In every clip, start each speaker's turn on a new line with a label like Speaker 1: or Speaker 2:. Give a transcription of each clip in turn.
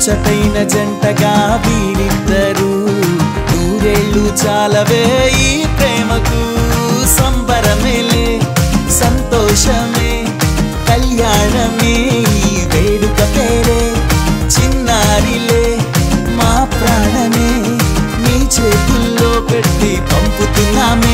Speaker 1: ముచ్చటైన జంటగా వీరిద్దరు నూరేళ్ళు చాలవే ఈ ప్రేమకు సంబరమేలే సంతోషమే కళ్యాణమే ఈ వేడుక పేరే చిన్నారిలే మా ప్రాణమే నీ చేతుల్లో పెట్టి పంపుతున్నామే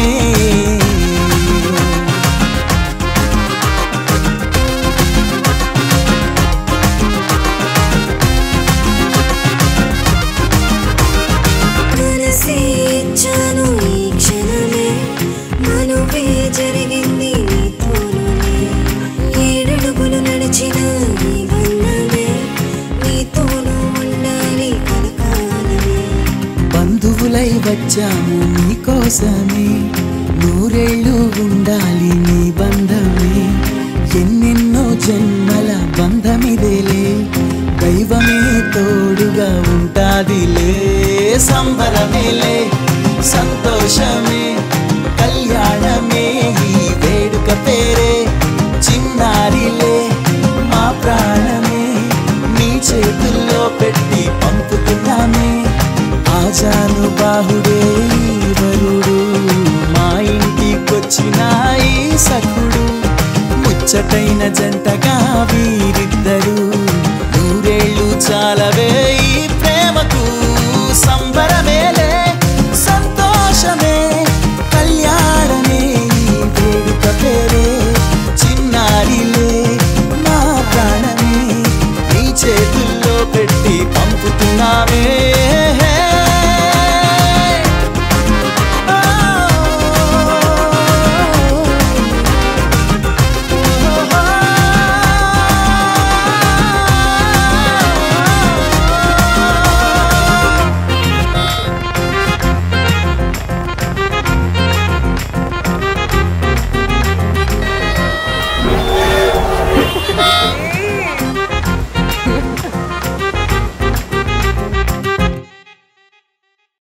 Speaker 2: మనసే ఇచ్చాను ఈ క్షణమే మనువే జరిగింది నీతోనే ఏడడుగులు నడిచిన ఈ బంధమే నీతోనూ ఉండాలి కలకాలమే
Speaker 1: బంధువులై వచ్చాము నీకోసమే నూరేళ్ళు ఉండాలి నీ బంధమే ఎన్నెన్నో జన్మల బంధమిదేలే దైవమే తోడుగా ఉంటాదిలే సంబరమేలే సంతోషమే కళ్యాణమే ఈ వేడుక పేరే చిన్నారిలే మా ప్రాణమే నీ చేతుల్లో పెట్టి పంపుతున్నామే ఆజాను బాహుడే ఈ వరుడు మా ఇంటికొచ్చిన ఈ సఖుడు ముచ్చటైన జంటగా వీరిద్దరు నూరేళ్ళు చాలవే